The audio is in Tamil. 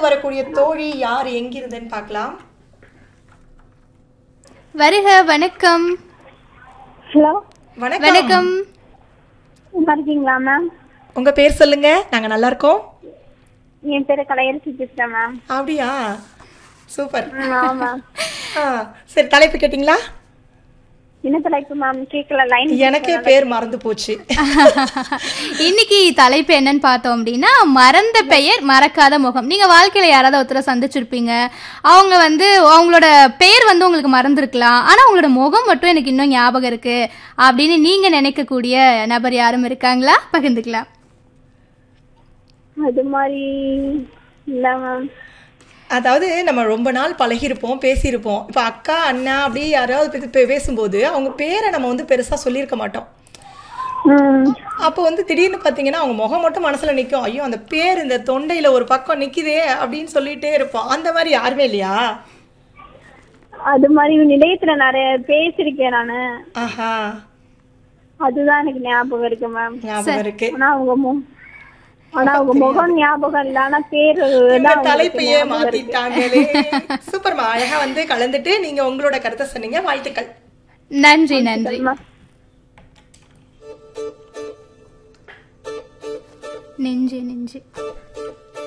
வரக்கூடிய தோழி யார் எங்கிருந்துன்னு பார்க்கலாம் வருக வணக்கம் ஹலோ வணக்கம் வணக்கம் நல்லா இருக்கீங்களா மேம் உங்க பேர் சொல்லுங்க நாங்க நல்லா இருக்கோம் என் பேரு கலையரசி பேசுறேன் மேம் அப்படியா சூப்பர் ம், ஆமா ஆ சரி தலைப்பு கேட்டிங்களா என்ன தலைப்பு மேம் கேட்கல லைன் எனக்கே பேர் மறந்து போச்சு இன்னைக்கு தலைப்பு என்னன்னு பார்த்தோம் அப்படின்னா மறந்த பெயர் மறக்காத முகம் நீங்க வாழ்க்கையில யாராவது ஒருத்தரை சந்திச்சிருப்பீங்க அவங்க வந்து அவங்களோட பெயர் வந்து உங்களுக்கு மறந்துருக்கலாம் ஆனா அவங்களோட முகம் மட்டும் எனக்கு இன்னும் ஞாபகம் இருக்கு அப்படின்னு நீங்க நினைக்கக்கூடிய நபர் யாரும் இருக்காங்களா பகிர்ந்துக்கலாம் அது மாதிரி இல்ல மேம் அதாவது நம்ம ரொம்ப நாள் பழகியிருப்போம் பேசியிருப்போம் இப்போ அக்கா அண்ணா அப்படி யாராவது பத்தி பே- பேசும்போது அவங்க பேரை நம்ம வந்து பெருசா சொல்லியிருக்க மாட்டோம் ம் அப்போ வந்து திடீர்னு பார்த்தீங்கன்னா அவங்க முகம் மட்டும் மனசுல நிற்கும் ஐயோ அந்த பேர் இந்த தொண்டையில ஒரு பக்கம் நிக்குதே அப்படின்னு சொல்லிட்டே இருப்போம் அந்த மாதிரி யாருமே இல்லையா அது மாதிரி நிலையத்துல நிறைய பேசிருக்கேன் நானு ஆஹா அதுதான் எனக்கு ஞாபகம் இருக்கு மேம் ஞாபகம் இருக்கு ஆனா அவங்க மு ஆனா அவங்க முகம் ஞாபகம் இல்ல ஆனா பேரு இந்த தான் தலைப்பையே மாத்திட்டாங்களே சூப்பர்மா அழகா வந்து கலந்துட்டு நீங்க உங்களோட கருத்தை சொன்னீங்க வாழ்த்துக்கள் நன்றி நன்றி நெஞ்சு நெஞ்சு